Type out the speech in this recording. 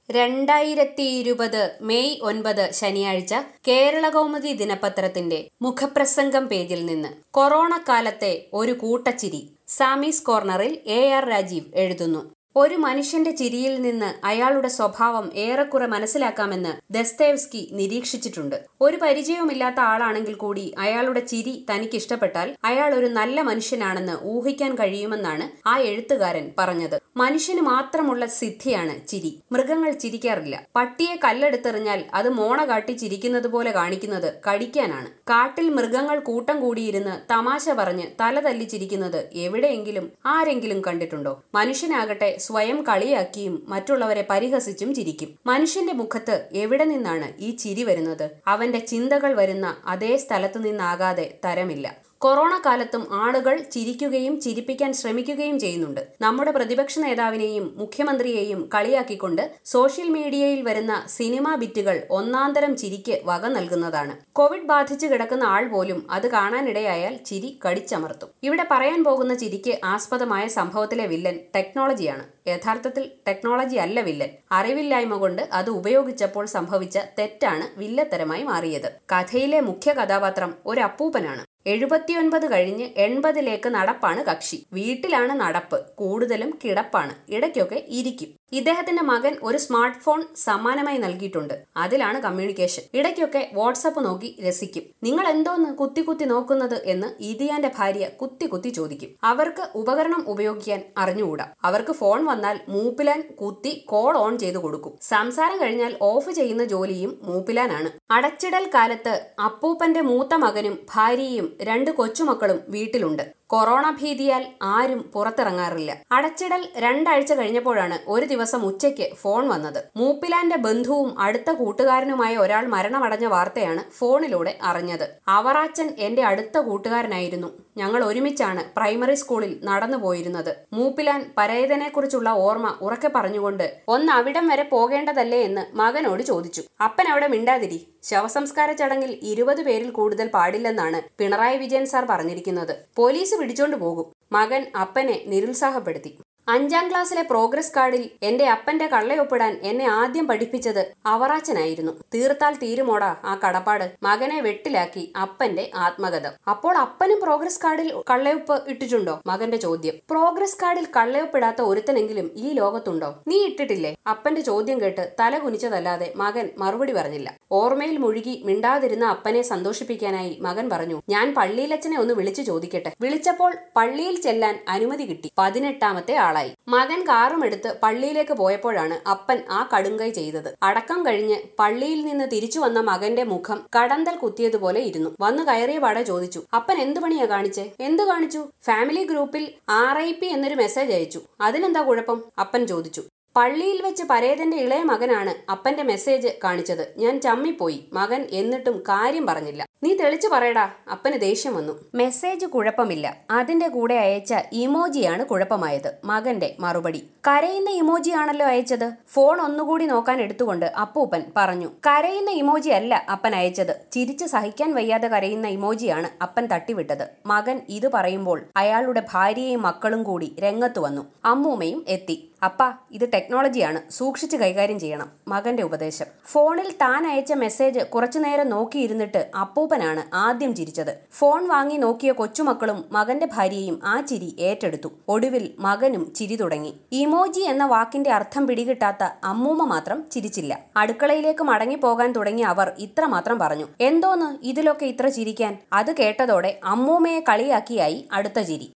രണ്ടായിരത്തി ഇരുപത് മെയ് ഒൻപത് ശനിയാഴ്ച കേരളകൗമുദി ദിനപത്രത്തിന്റെ മുഖപ്രസംഗം പേജിൽ നിന്ന് കൊറോണ കാലത്തെ ഒരു കൂട്ടച്ചിരി സാമീസ് കോർണറിൽ എ ആർ രാജീവ് എഴുതുന്നു ഒരു മനുഷ്യന്റെ ചിരിയിൽ നിന്ന് അയാളുടെ സ്വഭാവം ഏറെക്കുറെ മനസ്സിലാക്കാമെന്ന് ദസ്തേവ്സ്കി നിരീക്ഷിച്ചിട്ടുണ്ട് ഒരു പരിചയവുമില്ലാത്ത ആളാണെങ്കിൽ കൂടി അയാളുടെ ചിരി തനിക്ക് ഇഷ്ടപ്പെട്ടാൽ അയാൾ ഒരു നല്ല മനുഷ്യനാണെന്ന് ഊഹിക്കാൻ കഴിയുമെന്നാണ് ആ എഴുത്തുകാരൻ പറഞ്ഞത് മനുഷ്യന് മാത്രമുള്ള സിദ്ധിയാണ് ചിരി മൃഗങ്ങൾ ചിരിക്കാറില്ല പട്ടിയെ കല്ലെടുത്തെറിഞ്ഞാൽ അത് മോണ കാട്ടി ചിരിക്കുന്നത് പോലെ കാണിക്കുന്നത് കടിക്കാനാണ് കാട്ടിൽ മൃഗങ്ങൾ കൂട്ടം കൂടിയിരുന്ന് തമാശ പറഞ്ഞ് തല തല്ലി ചിരിക്കുന്നത് എവിടെയെങ്കിലും ആരെങ്കിലും കണ്ടിട്ടുണ്ടോ മനുഷ്യനാകട്ടെ സ്വയം കളിയാക്കിയും മറ്റുള്ളവരെ പരിഹസിച്ചും ചിരിക്കും മനുഷ്യന്റെ മുഖത്ത് എവിടെ നിന്നാണ് ഈ ചിരി വരുന്നത് അവന്റെ ചിന്തകൾ വരുന്ന അതേ സ്ഥലത്തു നിന്നാകാതെ തരമില്ല കൊറോണ കാലത്തും ആളുകൾ ചിരിക്കുകയും ചിരിപ്പിക്കാൻ ശ്രമിക്കുകയും ചെയ്യുന്നുണ്ട് നമ്മുടെ പ്രതിപക്ഷ നേതാവിനെയും മുഖ്യമന്ത്രിയെയും കളിയാക്കിക്കൊണ്ട് സോഷ്യൽ മീഡിയയിൽ വരുന്ന സിനിമാ ബിറ്റുകൾ ഒന്നാന്തരം ചിരിക്ക് വക നൽകുന്നതാണ് കോവിഡ് ബാധിച്ചു കിടക്കുന്ന ആൾ പോലും അത് കാണാനിടയായാൽ ചിരി കടിച്ചമർത്തും ഇവിടെ പറയാൻ പോകുന്ന ചിരിക്ക് ആസ്പദമായ സംഭവത്തിലെ വില്ലൻ ടെക്നോളജിയാണ് യഥാർത്ഥത്തിൽ ടെക്നോളജി അല്ല വില്ലൻ അറിവില്ലായ്മ കൊണ്ട് അത് ഉപയോഗിച്ചപ്പോൾ സംഭവിച്ച തെറ്റാണ് വില്ലത്തരമായി മാറിയത് കഥയിലെ മുഖ്യ കഥാപാത്രം ഒരു അപ്പൂപ്പനാണ് എഴുപത്തിയൊൻപത് കഴിഞ്ഞ് എൺപതിലേക്ക് നടപ്പാണ് കക്ഷി വീട്ടിലാണ് നടപ്പ് കൂടുതലും കിടപ്പാണ് ഇടയ്ക്കൊക്കെ ഇരിക്കും ഇദ്ദേഹത്തിന്റെ മകൻ ഒരു സ്മാർട്ട് ഫോൺ സമ്മാനമായി നൽകിയിട്ടുണ്ട് അതിലാണ് കമ്മ്യൂണിക്കേഷൻ ഇടയ്ക്കൊക്കെ വാട്സപ്പ് നോക്കി രസിക്കും നിങ്ങൾ എന്തോന്ന് കുത്തി കുത്തി നോക്കുന്നത് എന്ന് ഇതിയാന്റെ ഭാര്യ കുത്തി കുത്തി ചോദിക്കും അവർക്ക് ഉപകരണം ഉപയോഗിക്കാൻ അറിഞ്ഞുകൂടാ അവർക്ക് ഫോൺ വന്നാൽ മൂപ്പിലാൻ കുത്തി കോൾ ഓൺ ചെയ്തു കൊടുക്കും സംസാരം കഴിഞ്ഞാൽ ഓഫ് ചെയ്യുന്ന ജോലിയും മൂപ്പിലാനാണ് അടച്ചിടൽ കാലത്ത് അപ്പൂപ്പന്റെ മൂത്ത മകനും ഭാര്യയും രണ്ട് കൊച്ചുമക്കളും വീട്ടിലുണ്ട് കൊറോണ ഭീതിയാൽ ആരും പുറത്തിറങ്ങാറില്ല അടച്ചിടൽ രണ്ടാഴ്ച കഴിഞ്ഞപ്പോഴാണ് ഒരു ദിവസം ഉച്ചയ്ക്ക് ഫോൺ വന്നത് മൂപ്പിലാന്റെ ബന്ധുവും അടുത്ത കൂട്ടുകാരനുമായ ഒരാൾ മരണമടഞ്ഞ വാർത്തയാണ് ഫോണിലൂടെ അറിഞ്ഞത് അവറാച്ചൻ എന്റെ അടുത്ത കൂട്ടുകാരനായിരുന്നു ഞങ്ങൾ ഒരുമിച്ചാണ് പ്രൈമറി സ്കൂളിൽ നടന്നു പോയിരുന്നത് മൂപ്പിലാൻ പരേതനെക്കുറിച്ചുള്ള ഓർമ്മ ഉറക്കെ പറഞ്ഞുകൊണ്ട് ഒന്ന് അവിടം വരെ പോകേണ്ടതല്ലേ എന്ന് മകനോട് ചോദിച്ചു അപ്പൻ അവിടെ മിണ്ടാതിരി ശവസംസ്കാര ചടങ്ങിൽ ഇരുപത് പേരിൽ കൂടുതൽ പാടില്ലെന്നാണ് പിണറായി വിജയൻ സാർ പറഞ്ഞിരിക്കുന്നത് പോലീസ് പിടിച്ചോണ്ട് പോകും മകൻ അപ്പനെ നിരുത്സാഹപ്പെടുത്തി അഞ്ചാം ക്ലാസ്സിലെ പ്രോഗ്രസ് കാർഡിൽ എന്റെ അപ്പന്റെ കള്ളയൊപ്പിടാൻ എന്നെ ആദ്യം പഠിപ്പിച്ചത് അവറാച്ചനായിരുന്നു തീർത്താൽ തീരുമോടാ ആ കടപ്പാട് മകനെ വെട്ടിലാക്കി അപ്പന്റെ ആത്മകഥ അപ്പോൾ അപ്പനും പ്രോഗ്രസ് കാർഡിൽ കള്ളയൊപ്പ് ഇട്ടിട്ടുണ്ടോ മകന്റെ ചോദ്യം പ്രോഗ്രസ് കാർഡിൽ കള്ളയൊപ്പിടാത്ത ഒരുത്തനെങ്കിലും ഈ ലോകത്തുണ്ടോ നീ ഇട്ടിട്ടില്ലേ അപ്പന്റെ ചോദ്യം കേട്ട് തല കുനിച്ചതല്ലാതെ മകൻ മറുപടി പറഞ്ഞില്ല ഓർമ്മയിൽ മുഴുകി മിണ്ടാതിരുന്ന അപ്പനെ സന്തോഷിപ്പിക്കാനായി മകൻ പറഞ്ഞു ഞാൻ പള്ളിയിലച്ഛനെ ഒന്ന് വിളിച്ചു ചോദിക്കട്ടെ വിളിച്ചപ്പോൾ പള്ളിയിൽ ചെല്ലാൻ അനുമതി കിട്ടി പതിനെട്ടാമത്തെ ആൾ ആളായി മകൻ കാറും എടുത്ത് പള്ളിയിലേക്ക് പോയപ്പോഴാണ് അപ്പൻ ആ കടുങ്കൈ ചെയ്തത് അടക്കം കഴിഞ്ഞ് പള്ളിയിൽ നിന്ന് തിരിച്ചു വന്ന മകന്റെ മുഖം കടന്തൽ കുത്തിയതുപോലെ ഇരുന്നു വന്നു കയറിയ പാടെ ചോദിച്ചു അപ്പൻ എന്തു പണിയാ കാണിച്ചേ എന്തു കാണിച്ചു ഫാമിലി ഗ്രൂപ്പിൽ ആർ ഐ പി എന്നൊരു മെസ്സേജ് അയച്ചു അതിനെന്താ കുഴപ്പം അപ്പൻ ചോദിച്ചു പള്ളിയിൽ വെച്ച് പരേതന്റെ ഇളയ മകനാണ് അപ്പന്റെ മെസ്സേജ് കാണിച്ചത് ഞാൻ ചമ്മിപ്പോയി മകൻ എന്നിട്ടും കാര്യം പറഞ്ഞില്ല നീ തെളിച്ചു പറയടാ അപ്പന് ദേഷ്യം വന്നു മെസ്സേജ് കുഴപ്പമില്ല അതിന്റെ കൂടെ അയച്ച ഇമോജിയാണ് കുഴപ്പമായത് മകന്റെ മറുപടി കരയുന്ന ഇമോജി ആണല്ലോ അയച്ചത് ഫോൺ ഒന്നുകൂടി നോക്കാൻ എടുത്തുകൊണ്ട് അപ്പൂപ്പൻ പറഞ്ഞു കരയുന്ന ഇമോജി അല്ല അപ്പൻ അയച്ചത് ചിരിച്ച് സഹിക്കാൻ വയ്യാതെ കരയുന്ന ഇമോജിയാണ് അപ്പൻ തട്ടിവിട്ടത് മകൻ ഇത് പറയുമ്പോൾ അയാളുടെ ഭാര്യയും മക്കളും കൂടി രംഗത്തു വന്നു അമ്മൂമ്മയും എത്തി അപ്പ ഇത് ടെക്നോളജിയാണ് സൂക്ഷിച്ച് കൈകാര്യം ചെയ്യണം മകന്റെ ഉപദേശം ഫോണിൽ താൻ അയച്ച മെസ്സേജ് കുറച്ചുനേരം നോക്കിയിരുന്നിട്ട് അപ്പൂപ്പനാണ് ആദ്യം ചിരിച്ചത് ഫോൺ വാങ്ങി നോക്കിയ കൊച്ചുമക്കളും മകന്റെ ഭാര്യയും ആ ചിരി ഏറ്റെടുത്തു ഒടുവിൽ മകനും ചിരി തുടങ്ങി ഇമോജി എന്ന വാക്കിന്റെ അർത്ഥം പിടികിട്ടാത്ത അമ്മൂമ്മ മാത്രം ചിരിച്ചില്ല അടുക്കളയിലേക്ക് മടങ്ങിപ്പോകാൻ തുടങ്ങിയ അവർ ഇത്ര മാത്രം പറഞ്ഞു എന്തോന്ന് ഇതിലൊക്കെ ഇത്ര ചിരിക്കാൻ അത് കേട്ടതോടെ അമ്മൂമ്മയെ കളിയാക്കിയായി അടുത്ത ചിരി